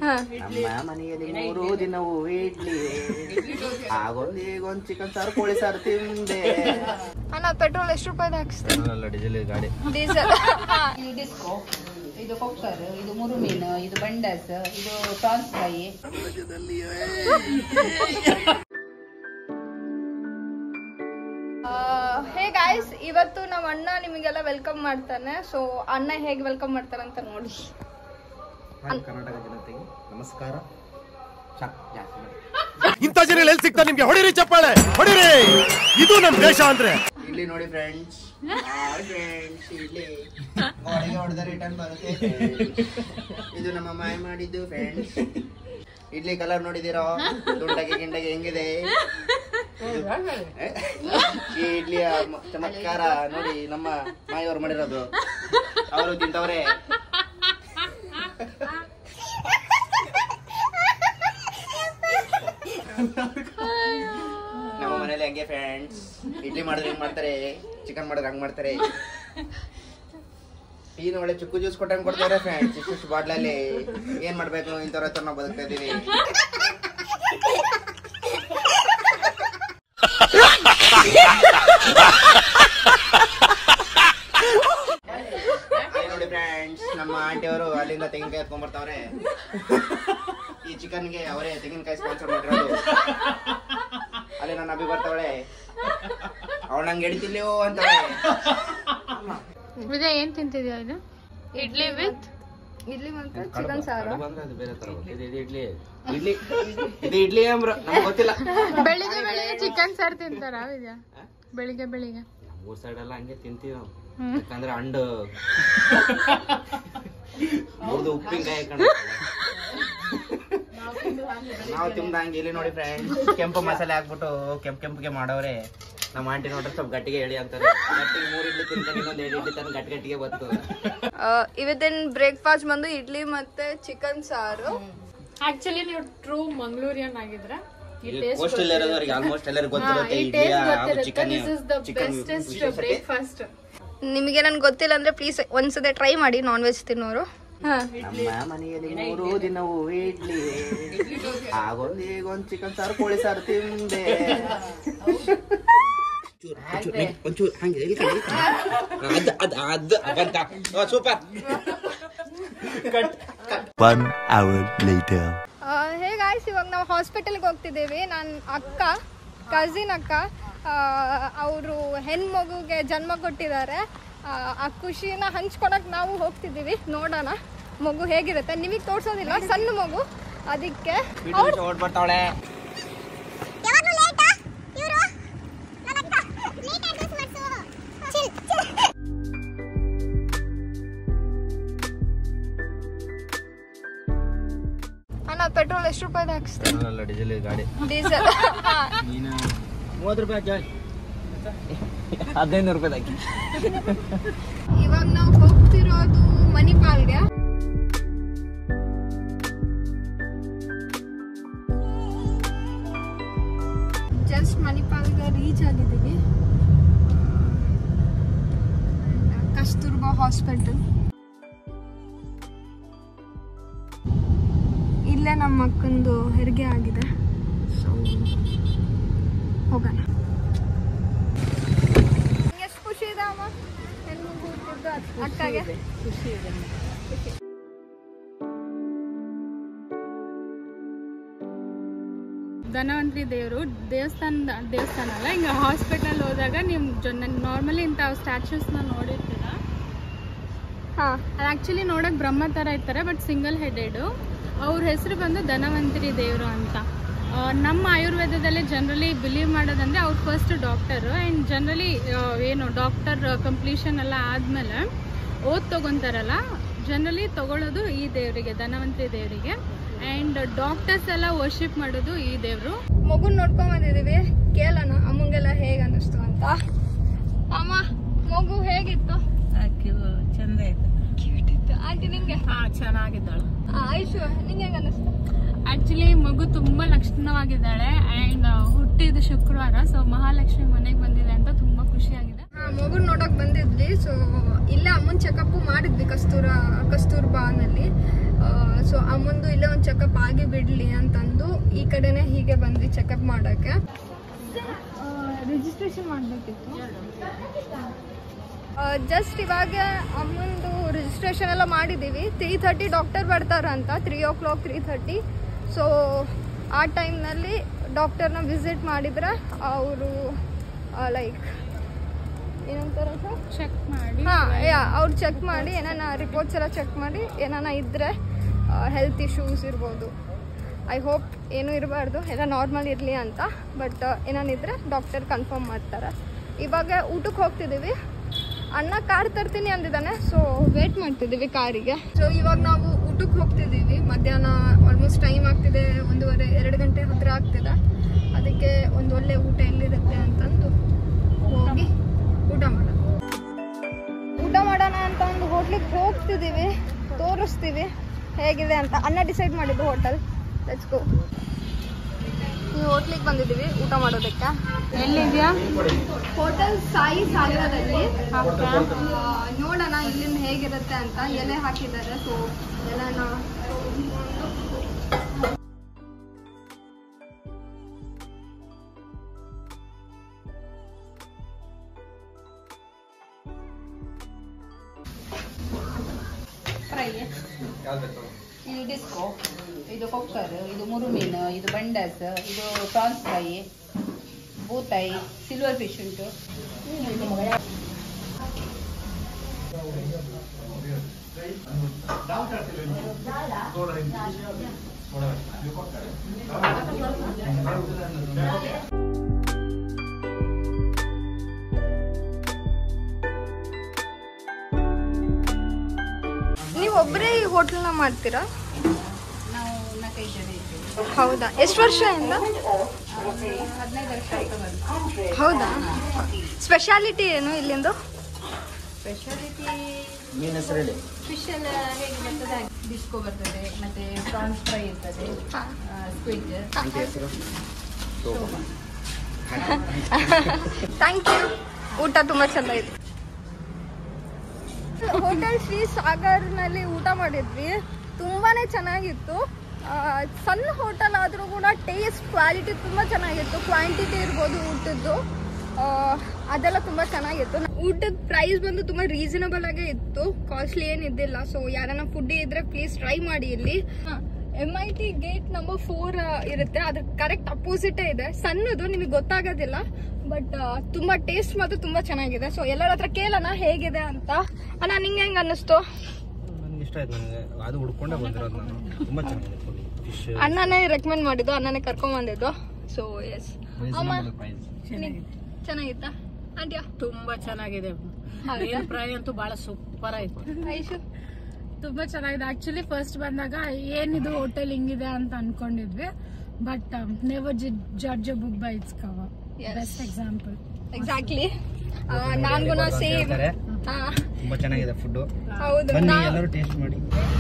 ಹಾ ನಮ್ಮ ಮನೆಯಲ್ಲಿ ಮೂರು ದಿನವೂ ಇಡ್ಲಿ ಆಗೊಂದು ಈಗೊಂದು ಚಿಕನ್ ಸಾರು ಕೋಳಿ ಸಾರು ತಿಂದೆ ಅಣ್ಣ ಪೆಟ್ರೋಲ್ ಎಷ್ಟು ರೂಪಾಯಿ ಹಾಕ್ಸ್ತೀನಿ ಅಲ್ಲ ಡೀಸೆಲ್ ಗಾಡಿ ಡೀಸೆಲ್ ಇದು ಡಿಸ್ಕೋ ಇದು ಕೊಕ್ಕರ್ ಇದು ಮುರು ಮೀನು ಇದು ಬಂಡಸ್ ಇದು ಪ್ರಾನ್ಸ್ ಫ್ರೈ ಹೇ ಗಾಯ್ಸ್ ಇವತ್ತು ನಮ್ಮ ಅಣ್ಣ ನಿಮಗೆಲ್ಲ ವೆಲ್ಕಮ್ ಮಾಡ್ತಾನೆ ಸೊ ಅಣ್ಣ ಹೇಗೆ ವೆಲ್ಕಮ್ ಮಾಡ್ತಾನೆ ಅಂತ ನೋಡಿ ಹಾಯ್ ಕರ್ನಾಟಕ ಜನತೆಗೆ ನಮಸ್ಕಾರ ಸಾಕ್, ಜಾಸ್ತಿ ಬೇಡ. ಇಂಥ ಜನ ಎಲ್ಲಿ ಸಿಗ್ತಾರೆ ನಿಮ್ಗೆ ಹೊಡಿರಿ ಚಪ್ಪಾಳೆ ಹೊಡಿರಿ ಇದು ನಮ್ ದೇಶ ಅಂದ್ರೆ ಇಲ್ಲಿ ನೋಡಿ ಫ್ರೆಂಡ್ಸ್ ಫ್ರೆಂಡ್ಸ್ ಇಲ್ಲಿ ಗೋಡೆಗೆ ಹೊಡೆದ ರಿಟರ್ನ್ ಬರುತ್ತೆ friends. ಇದು ನಮ್ಮ ಮಾಯ ಮಾಡಿದ್ದು ಫ್ರೆಂಡ್ಸ್ ಇಡ್ಲಿ ಕಲರ್ ನೋಡಿದಿರೋ ದುಂಡಗೆ ಗಿಂಡಗೆ ಹೆಂಗಿದೆ ಈ ಇಡ್ಲಿಯ ಮ- ಚಮತ್ಕಾರ ನೋಡಿ ನಮ್ಮ ಮಾಯವ್ರು ಮಾಡಿರೋದು ಅವರು ತಿಂತವ್ರೆ ನಮ್ಮ ಮನೇಲಿ ಹಂಗೆ ಫ್ರೆಂಡ್ಸ್ ಇಡ್ಲಿ ಮಾಡಿದ್ರೆ ಹಿಂಗ್ ಮಾಡ್ತಾರೆ ಚಿಕನ್ ಮಾಡಿದ್ರೆ ಹಂಗ್ ಮಾಡ್ತಾರೆ ಏನು ಒಳ್ಳೆ ಚುಕ್ಕು ಜ್ಯೂಸ್ ಕೊಟ್ಟಂಗ್ ಕೊಡ್ತಾರೆ ಫ್ರೆಂಡ್ಸ್ ಇಷ್ಟು ಬಾಟ್ಲಲ್ಲಿ ಏನ್ ಮಾಡ್ಬೇಕು ಇಂಥವ್ರ ಹತ್ರ ನಾವು ಬದುಕ್ತಾ ಇದೀವಿ ಅದೇ ನೋಡಿ ಫ್ರೆಂಡ್ಸ್ ನಮ್ಮ ಆಂಟಿ ಅವರು ಅಲ್ಲಿಂದ ತೆಂಗಿನಕಾಯಿ ಎತ್ಕೊಂಡ್ ಬರ್ತಾವ್ರೆ ಈ ಚಿಕನ್ಗೆ ಅವರೇ ತೆಂಗಿನಕಾಯಿ ಸ್ಪಾನ್ಸರ್ ಮಾಡಿರೋದು ಅಲ್ಲಿ ನನ್ನ ಅಭಿ ಬರ್ತಾವಳೆ ಅವಳು ನಂಗೆ ಎಡಿತಿಲ್ಲೇವೋ ಅಂತಾಳೆ ವಿಜಯ್ ಏನ್ ತಿಂತಿದ್ಯಾ ಇದು ಇಡ್ಲಿ ವಿತ್ ಇಡ್ಲಿ ಮತ್ತೆ ಚಿಕನ್ ಸಾರು ಇಡ್ಲಿ ಇಡ್ಲಿ ಇದು ಇಡ್ಲಿ ಅಂಬ್ರ ನಮ್ಗೆ ಗೊತ್ತಿಲ್ಲ ಬೆಳಿಗ್ಗೆ ಬೆಳಿಗ್ಗೆ ಚಿಕನ್ ಸಾರು ತಿಂತಾರ ವಿಜಯ ಬೆಳಿಗ್ಗೆ ಬೆಳಿಗ್ಗೆ ಮೂರ್ ಸೈಡ್ ಎಲ್ಲ ಹಂಗೆ ತಿಂತೀವಿ ನಾವು ಯಾಕಂದ್ರೆ ಅಂಡು ಮುರಿದು ಉಪ್ಪಿನಕಾಯಿ ಹಾಕೊಂಡು ನಾವು ತಿಂದಂಗೆ ಇಲ್ಲಿ ನೋಡಿ ಫ್ರೆಂಡ್ಸ್ ಕೆಂಪು ಮಸಾಲೆ ಹಾಕ್ಬಿಟ್ಟು ಕೆಂಪ್ ಕೆಂಪಿಗೆ ಮಾಡವ್ರೆ ನಮ್ಮ ಆಂಟಿ ನೋಡ್ರೆ ಸ್ವಲ್ಪ ಗಟ್ಟಿಗೆ ಹೇಳಿ ಅಂತಾರೆ ಗಟ್ಟಿಗೆ ಮೂರು ಇಡ್ಲಿ ತಿಂತಾರೆ ಇನ್ನೊಂದು ಎರಡು ಇಡ್ಲಿ ತಂದು ಗಟ್ಟಿ ಗಟ್ಟಿಗೆ ಬತ್ತು ಇವತ್ತಿನ ಬ್ರೇಕ್ಫಾಸ್ಟ್ ಬಂದು ಇಡ್ಲಿ ಮತ್ತೆ ಚಿಕನ್ ಸಾರು ಆಕ್ಚುಲಿ ನೀವು ಟ್ರೂ ಮಂಗಳೂರಿಯನ್ ಆಗಿದ್ರೆ ಕೋಸ್ಟ್ ಇರೋದವ್ರಿಗೆ ಆಲ್ಮೋಸ್ಟ್ ಎಲ್ಲರಿಗೂ ಗೊತ್ತಿರುತ್ತೆ ಇಡ್ಲಿ ಹಾಗೂ ಚಿಕನ್ ಚಿಕನ್ ಬ್ರೇಕ್ಫಾಸ್ಟ್ ನಿಮಗೆ ನನ್ಗೆ ಗೊತ್ತಿಲ್ಲ ಅಂದ್ರೆ ಪ್ಲೀಸ್ ಒಂದ್ಸತಿ ಟ್ರೈ ಮಾಡಿ ನಾನ್ ವೆಜ್ ತಿನ್ನೋರು ನಮ್ಮ ಮನೆಯಲ್ಲಿ ಮೂರು ದಿನವೂ ಇಡ್ಲಿ ಆಗೊಂದು ಈಗೊಂದು ಚಿಕನ್ ಸಾರು ಕೋಳಿ ಸಾರು ತಿಂದೆ ಒಂಚೂರು ಹಂಗೆ ಇಲ್ಲಿ ಕಡೆ, ಇಲ್ಲಿ ಕಡೆ. ಅದ್- ಅದ್- ಅದ್ ಬಂತ super one hour later hey guys ಇವಾಗ ನಾವು ಹಾಸ್ಪಿಟಲ್ಗೆ ಹೋಗ್ತಿದ್ದೀವಿ ನನ್ನ ಅಕ್ಕ ಕಸಿನ್ ಅಕ್ಕ ಅವರು ಹೆಣ್ಮಗುಗೆ ಜನ್ಮ ಕೊಟ್ಟಿದ್ದಾರೆ ಆ, ಆ ಖುಷಿನ ಹಂಚ್ಕೊಳಕ್ ನಾವು ಹೋಗ್ತಿದ್ದೀವಿ ನೋಡೋಣ ಮಗು ಹೇಗಿರುತ್ತೆ ನಿಮಗೆ ತೋರ್ಸೋದಿಲ್ಲ ಸಣ್ಣ ಮಗು ಅದಕ್ಕೆ ಅವ್ರು ಓಡ್ ಬರ್ತಾವಳೆ ಅಣ್ಣ ಪೆಟ್ರೋಲ್ ಎಷ್ಟು ರೂಪಾಯಿ ಹಾಕ್ಸ್ತೀನಿ ಅಲ್ಲ ಡೀಸೆಲ್ ಗಾಡಿ ಡೀಸೆಲ್ ನೀನು ಮೂವತ್ತು ರೂಪಾಯಿ ಜಾಯ್ ಹದಿನೈದು ರೂಪಾಯಿ ಹಾಕಿ ಇವಾಗ ನಾವು ಹೋಗ್ತಿರೋದು ಮಣಿಪಾಲ್ಗೆ ಜಸ್ಟ್ ಮಣಿಪಾಲ್ಗೆ ರೀಚ್ ಆಗಿದ್ದೀವಿ ಕಸ್ತೂರ್ಬಾ ಹಾಸ್ಪಿಟಲ್ ಇಲ್ಲೇ ನಮ್ಮ ಅಕ್ಕಂದು ಹೆರಿಗೆ ಆಗಿದೆ ಹೋಗೋಣ ಎಷ್ಟು ಖುಷಿ ಇದೆ ಅಮ್ಮ ಹೆಣ್ಮಗು ಹುಟ್ಟಿದ್ದು ಅಕ್- ಅಕ್ಕಗೆ ಧನವಂತ್ರಿ ದೇವರು ದೇವಸ್ಥಾನ ದೇವಸ್ಥಾನ ಅಲ್ಲ ಹಿಂಗ ಹಾಸ್ಪಿಟಲ್ ಹೋದಾಗ ನೀವು ನಾರ್ಮಲಿ ಇಂಥ ಸ್ಟ್ಯಾಚ್ಯೂಸ್ನ ನೋಡಿರ್ತೀರ ಹಾ ಅದು ಆ್ಯಕ್ಚುಲಿ ನೋಡಕ್ ಬ್ರಹ್ಮ ಥರ ಇರ್ತಾರೆ ಬಟ್ ಸಿಂಗಲ್ ಹೆಡೆಡು ಅವ್ರ ಹೆಸರು ಬಂದು ಧನವಂತರಿ ದೇವರು ಅಂತ ಆ, ನಮ್ಮ ಆಯುರ್ವೇದದಲ್ಲಿ ಜನರಲಿ ಬಿಲೀವ್ ಮಾಡೋದಂದ್ರೆ ಅವ್ರು ಫಸ್ಟ್ ಡಾಕ್ಟರು ಆ್ಯಂಡ್ ಜನರಲಿ ಏನು ಡಾಕ್ಟರ್ ಕಂಪ್ಲೀಷನ್ ಎಲ್ಲ ಆದಮೇಲೆ ಓದ್ ತಗೊಂತಾರಲ್ಲ ಜನರಲಿ ತಗೊಳ್ಳೋದು ಈ ದೇವರಿಗೆ ಧನವಂತರಿ ದೇವರಿಗೆ ಆ್ಯಂಡ್ ಡಾಕ್ಟರ್ಸ್ ಎಲ್ಲ ವರ್ಷಿಪ್ ಮಾಡೋದು ಈ ದೇವರು ಮಗುನ್ ನೋಡ್ಕೊಂಡ್ ಬಂದಿದೀವಿ ಕೇಳೋಣ ಅಮ್ಮಂಗೆಲ್ಲ ಹೇಗ್ ಅನ್ನಿಸ್ತು ಅಂತ ಅಮ್ಮ ಮಗು ಹೇಗಿತ್ತು ಚಂದ ಆಯ್ತು ಕ್ಯೂಟ್ ಇತ್ತು ಆಂಟಿ ನಿಂಗೆ ಹಾ ಚೆನ್ನಾಗಿದ್ದಾಳು ಆ, ಐಶು ನಿಂಗೆ ಹೆಂಗ್ ಅನ್ನಿಸ್ತು ಆಕ್ಚುಲಿ ಮಗು ತುಂಬಾ ಲಕ್ಷಣವಾಗಿದ್ದಾಳೆ ಅಂಡ್ ಹುಟ್ಟಿದ ಶುಕ್ರವಾರ ಸೊ ಮಹಾಲಕ್ಷ್ಮಿ ಮನೆಗೆ ಬಂದಿದೆ ಅಂತ ತುಂಬಾ ಖುಷಿಯಾಗಿದೆ ಹಾ ಮಗುನ್ ನೋಡಕ್ ಬಂದಿದ್ವಿ ಸೊ ಇಲ್ಲೇ ಅಮ್ಮನ್ ಚೆಕಪ್ ಮಾಡಿದ್ವಿ ಕಸ್ತೂರ ಕಸ್ತೂರ್ಬಾನಲ್ಲಿ ಸೊ ಅಮ್ಮಂದು ಇಲ್ಲೇ ಒಂದು ಚೆಕಪ್ ಆಗಿ ಬಿಡ್ಲಿ ಅಂತಂದು ಈ ಕಡೆನೆ ಹೀಗೆ ಬಂದ್ವಿ ಚೆಕಪ್ ಮಾಡಕ್ಕೆ ರಿಜಿಸ್ಟ್ರೇಷನ್ ಮಾಡಬೇಕಿತ್ತು ಜಸ್ಟ್ ಇವಾಗ ಅಮ್ಮಂದು ರಿಜಿಸ್ಟ್ರೇಷನ್ ಎಲ್ಲ ಮಾಡಿದ್ದೀವಿ ತ್ರೀ ಥರ್ಟಿ ಡಾಕ್ಟರ್ ಬರ್ತಾರಂತ three o'clock three thirty so ಆ ಟೈಮ್ನಲ್ಲಿ ಡಾಕ್ಟರ್ನ ವಿಸಿಟ್ ಮಾಡಿದ್ರೆ ಅವರು ಲೈಕ್ ಏನಂತಾರೆ ಸರ್ ಚೆಕ್ ಮಾಡಿ ಹಾಂ ಯಾ ಅವ್ರು ಚೆಕ್ ಮಾಡಿ ಏನಾನ ರಿಪೋರ್ಟ್ಸ್ ಎಲ್ಲ ಚೆಕ್ ಮಾಡಿ ಏನಾನ ಇದ್ದರೆ ಹೆಲ್ತ್ ಇಶ್ಯೂಸ್ ಇರ್ಬೋದು ಐ ಹೋಪ್ ಏನೂ ಇರಬಾರ್ದು ಎಲ್ಲ ನಾರ್ಮಲ್ ಇರಲಿ ಅಂತ ಬಟ್ ಏನಾನಿದ್ರೆ ಡಾಕ್ಟರ್ ಕನ್ಫರ್ಮ್ ಮಾಡ್ತಾರೆ ಇವಾಗ ಊಟಕ್ಕೆ ಹೋಗ್ತಿದ್ದೀವಿ ಅಣ್ಣ ಕಾರ್ ತರ್ತೀನಿ ಅಂದಿದ್ದಾನೆ ಸೊ ವೇಟ್ ಮಾಡ್ತಿದ್ದೀವಿ ಕಾರಿಗೆ ಸೊ ಇವಾಗ ನಾವು ಊಟಕ್ಕೆ ಹೋಗ್ತಿದ್ದೀವಿ ಮಧ್ಯಾಹ್ನ ಆಲ್ಮೋಸ್ಟ್ ಟೈಮ್ ಆಗ್ತಿದೆ ಒಂದೂವರೆ ಎರಡು ಗಂಟೆ ಹತ್ತಿರ ಆಗ್ತಿದೆ ಅದಕ್ಕೆ ಒಂದು ಒಳ್ಳೆ ಊಟ ಎಲ್ಲಿರುತ್ತೆ ಅಂತಂದು ಹೋಗಿ ಊಟ ಮಾಡೋಣ ಊಟ ಮಾಡೋಣ ಅಂತ ಒಂದು ಹೋಟ್ಲಿಗೆ ಹೋಗ್ತಿದ್ದೀವಿ ತೋರಿಸ್ತೀವಿ ಹೇಗಿದೆ ಅಂತ ಅನ್ನ ಡಿಸೈಡ್ ಮಾಡಿದ್ದು ಹೋಟೆಲ್ ಲೆಟ್ಸ್ ಗೋ ಈ ಹೋಟ್ಲಿಗೆ ಬಂದಿದ್ದೀವಿ ಊಟ ಮಾಡೋದಕ್ಕೆ ಎಲ್ಲಿದ್ಯಾ ಹೋಟೆಲ್ ಸಾಯಿ ಸಾಗರದಲ್ಲಿ ಆ, ನೋಡೋಣ ಇಲ್ಲಿಂದ ಹೇಗಿರುತ್ತೆ ಅಂತ ಎಲೆ ಹಾಕಿದ್ದಾರೆ ಸೊ ಎಲೆನ ಫ್ರೈ ಇದು ಡಿಸ್ಕೋ ಇದು ಕೊಕ್ಕರ್ ಇದು ಮುರುಮೀನು ಇದು ಬಂಡಸ್ ಇದು ಪ್ರಾನ್ಸ್ ಫ್ರೈ ಬೂತಾಯಿ ಸಿಲ್ವರ್ ಫಿಶ್ ಉಂಟು ನೀವು ಒಬ್ಬರೇ ಈ ಹೋಟೆಲ್ನ ಮಾಡ್ತೀರಾ ನಾವು ನಾಲ್ಕೈದು ಜನ ಇದ್ದೇವೆ ಹೌದಾ ಎಷ್ಟು ವರ್ಷದಿಂದ ಹದಿನೈದು ವರ್ಷ ಆಯ್ತು ಬಂದು ಹೌದಾ ಸ್ಪೆಷಾಲಿಟಿ ಏನು ಇಲ್ಲಿಂದು ಸ್ಪೆಷಾಲಿಟಿ ಮೀನ್ ಹೆಸರು ಹೇಳಿ ಫಿಶ್ ಎಲ್ಲ ಹೇಗೆ ಬರ್ತದೆ ಡಿಸ್ಕೋ ಬರ್ತದೆ ಮತ್ತೆ ಪ್ರಾನ್ಸ್ ಫ್ರೈ ಇರ್ತದೆ ಹಾಂ ಸ್ಕ್ವಿಡ್ ಆಂಟಿ ಹೆಸರು ಶೋಭಾ. ಥ್ಯಾಂಕ್ ಯು ಊಟ ತುಂಬ ಚಂದ ಇತ್ತು ಹೋಟೆಲ್ ಶ್ರೀ ಸಾಗರ್ನಲ್ಲಿ ಊಟ ಮಾಡಿದ್ವಿ ತುಂಬಾನೇ ಚೆನ್ನಾಗಿತ್ತು ಆ, ಸಣ್ಣ ಹೋಟೆಲ್ ಆದರೂ ಕೂಡ ಟೇಸ್ಟ್ ಕ್ವಾಲಿಟಿ ತುಂಬ ಚೆನ್ನಾಗಿತ್ತು ಕ್ವಾಂಟಿಟಿ ಇರ್ಬೋದು ಊಟದ್ದು ಆ, ಅದೆಲ್ಲ ತುಂಬ ಚೆನ್ನಾಗಿತ್ತು ಊಟದ ಪ್ರೈಸ್ ಬಂದು ತುಂಬ ರೀಸನಬಲ್ ಆಗೇ ಇತ್ತು ಕಾಸ್ಟ್ಲಿ ಏನಿದ್ದಿಲ್ಲ ಸೊ ಯಾರನ್ನ ಫುಡ್ ಇದ್ರೆ ಪ್ಲೀಸ್ ಟ್ರೈ ಮಾಡಿ ಇಲ್ಲಿ M I T gate number four ಇರುತ್ತೆ ಅದ್ರ ಕರೆಕ್ಟ್ ಅಪೋಸಿಟೇ ಇದೆ ಸಣ್ಣದು ನಿಮಗೆ ಗೊತ್ತಾಗೋದಿಲ್ಲ ಬಟ್ ತುಂಬಾ ಟೇಸ್ಟ್ ಮಾತ್ರ ತುಂಬಾ ಚೆನ್ನಾಗಿದೆ ಸೊ ಎಲ್ಲರ ಹತ್ರ ಕೇಳೋಣ ಹೇಗಿದೆ ಅಂತ ಅಣ್ಣ ನಿಂಗೆ ಹೆಂಗ್ ಅನ್ನಿಸ್ತು ನನ್ಗೆ ಇಷ್ಟ ಆಯ್ತು ನನಗೆ ಅದು ಹುಡ್ಕೊಂಡೇ ಬಂದಿರೋದು ನಾನು ತುಂಬ ಚೆನ್ನಾಗಿದೆ ಫುಡ್ ಫಿಶ್ ಅಣ್ಣನೇ ರೆಕಮೆಂಡ್ ಮಾಡಿದ್ದು ಅಣ್ಣನೇ ಕರ್ಕೊಂಡ್ ಬಂದಿದ್ದು ಸೊ ಎಸ್ ಅಮ್ಮ ಪ್ರೈಸ್ ಚೆನ್ನಾಗಿತ್ತಾ ಆಂಟಿಯಾ ತುಂಬಾ ಚೆನ್ನಾಗಿದೆ ಏನ್ ಫ್ರೈ ಅಂತೂ ಬಹಳ ಸೂಪರ್ ಆಯ್ತು ಐಶು ತುಂಬಾ ಚೆನ್ನಾಗಿದೆ ಆಕ್ಚುಲಿ ಫಸ್ಟ್ ಬಂದಾಗ ಏನಿದು ಹೋಟೆಲ್ ಹಿಂಗಿದೆ ಅಂತ ಅನ್ಕೊಂಡಿದ್ವಿ but never judge book by its cover Yes. Best example exactly ನಾನ್ಗುನ ಸೇಮ್ ಹೇಳ್ತಾರೆ. ಹಾ ತುಂಬ ಚೆನ್ನಾಗಿದೆ ಫುಡ್ ಹೌದು ಬನ್ನಿ ನಾ ಎಲ್ಲರೂ ಟೇಸ್ಟ್ ಮಾಡಿ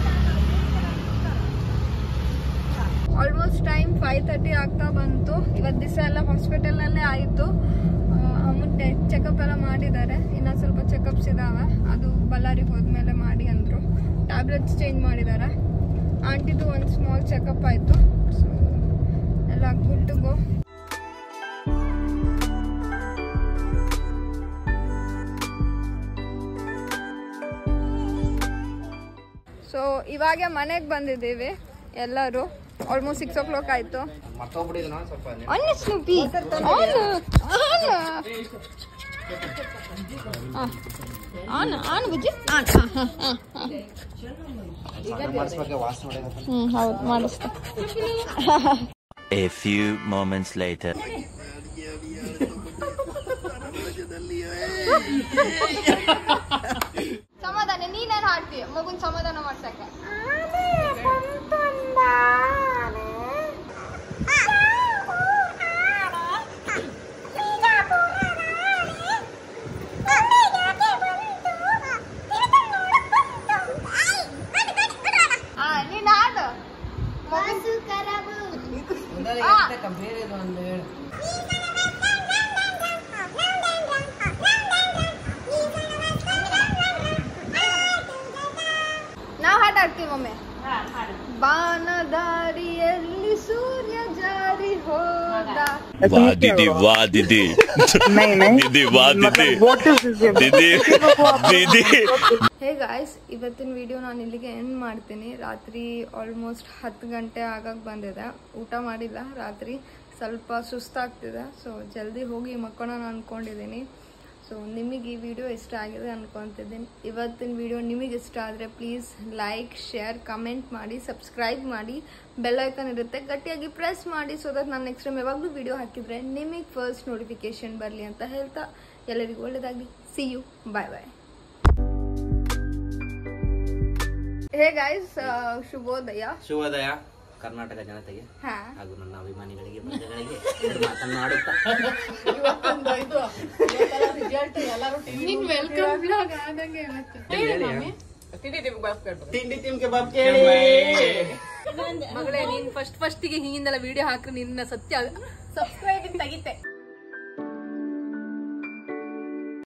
ಆಲ್ಮೋಸ್ಟ್ ಟೈಮ್ ಫೈವ್ ತರ್ಟಿ ಆಗ್ತಾ ಬಂತು ಇವತ್ತು ದಿವಸ ಎಲ್ಲ ಹಾಸ್ಪಿಟಲ್ನಲ್ಲೇ ಆಯಿತು ಅಮ್ಮನ ಚೆಕಪ್ ಎಲ್ಲ ಮಾಡಿದ್ದಾರೆ ಇನ್ನೂ ಸ್ವಲ್ಪ ಚೆಕಪ್ಸ್ ಇದಾವೆ ಅದು ಬಳ್ಳಾರಿಗೆ ಹೋದ್ಮೇಲೆ ಮಾಡಿ ಅಂದರು ಟ್ಯಾಬ್ಲೆಟ್ಸ್ ಚೇಂಜ್ ಮಾಡಿದ್ದಾರೆ ಆಂಟಿದು ಒಂದು ಸ್ಮಾಲ್ ಚೆಕಪ್ ಆಯಿತು ಸೊ ಎಲ್ಲ ಗುಡ್ ಟು ಗೋ ಸೊ ಇವಾಗ ಮನೆಗೆ ಬಂದಿದ್ದೀವಿ ಎಲ್ಲರೂ ಆಲ್ಮೋಸ್ಟ್ ಸಿಕ್ಸ್ ಓ ಕ್ಲಾಕ್ ಆಯಿತು ಮರ್ತೋಗ್ಬಿಟ್ಟಿದ್ದು ಸ್ವಲ್ಪ on Snoopy on on on Bujji on ಮಾಡಿಸ್ಬೇಕು ವಾಸನೆ ಹೊಡೆಯೋದು. ಹ್ಞೂ ಹೌದು ಮಾಡಿಸ್ತೆ A few moments later. ಸಮಾಧಾನ ನೀನೇನು ಹಾಡ್ತೀಯ ಮಗುನ್ ಸಮಾಧಾನ ಮಾಡ್ಸಕ್ಕೆ ಆ, ನೀನ್ ಹಾಡು ಹಾಡ್ತೀವಿ ಒಮ್ಮೆ ಬಾನದಾರಿಯಲ್ಲಿ ಸೂರ್ಯ ಜಾರಿ ಹೋದ वाह दीदी वाह दीदी दीदी वाह दीदी दीदी दीदी ಹೇ ಗಾಯ್ಸ್ ಇವತ್ತಿನ ವಿಡಿಯೋ ನಾನು ಇಲ್ಲಿಗೆ ಎಂಡ್ ಮಾಡ್ತೀನಿ ರಾತ್ರಿ ಆಲ್ಮೋಸ್ಟ್ ಹತ್ತು ಗಂಟೆ ಆಗಕ್ಕೆ ಬಂದಿದೆ ಊಟ ಮಾಡಿಲ್ಲ ರಾತ್ರಿ ಸ್ವಲ್ಪ ಸುಸ್ತಾಗ್ತಿದೆ ಸೊ ಜಲ್ದಿ ಹೋಗಿ ಮಕ್ಕೋಣ ಅಂದ್ಕೊಂಡಿದ್ದೀನಿ ಸೊ ನಿಮಗೆ ಈ ವಿಡಿಯೋ ಇಷ್ಟ ಆಗಿದೆ ಅನ್ಕೊತಿದ್ದೀನಿ ಇವತ್ತಿನ ವಿಡಿಯೋ ನಿಮಗೆ ಇಷ್ಟ ಆದರೆ ಪ್ಲೀಸ್ ಲೈಕ್ ಶೇರ್ ಕಮೆಂಟ್ ಮಾಡಿ ಸಬ್ಸ್ಕ್ರೈಬ್ ಮಾಡಿ ಬೆಲ್ ಐಕನ್ ಇರುತ್ತೆ ಗಟ್ಟಿಯಾಗಿ ಪ್ರೆಸ್ ಮಾಡಿ ಸೊ ದಟ್ ನಾನು ನೆಕ್ಸ್ಟ್ ಟೈಮ್ ಯಾವಾಗಲೂ ವಿಡಿಯೋ ಹಾಕಿದರೆ ನಿಮಗೆ ಫಸ್ಟ್ ನೋಟಿಫಿಕೇಶನ್ ಬರಲಿ ಅಂತ ಹೇಳ್ತಾ ಎಲ್ಲರಿಗೂ ಒಳ್ಳೆಯದಾಗಲಿ see you bye bye hey guys ಶುಭೋದಯ ಶುಭೋದಯ ಕರ್ನಾಟಕ ಜನತೆಗೆ ಹಾ ಹಾಗೂ ನನ್ನ ಅಭಿಮಾನಿಗಳಿಗೆ ಬಂಧುಗಳಿಗೆ ಎರಡು ಮಾತನ್ನು ಆಡುತ್ತಾ ನಿನ್ ವೆಲ್ಕಮ್ ಬ್ಲಾಗ್ ಆದಂಗೆ ಮತ್ತೆ ತಿಂಡಿ ತಿಮ್ಕೆ ಬಾಬ್ ಕೇಳಿ ಮಗಳೇ ನೀನ್ ಫಸ್ಟ್ ಫಸ್ಟಿಗೆ ಹಿಂಗಿಂದೆಲ್ಲ ವಿಡಿಯೋ ಹಾಕ್ರೆ ನಿನ್ನ ಸತ್ಯ ಸಬ್ಸ್ಕ್ರೈಬ್ ತೆಗಿತೆ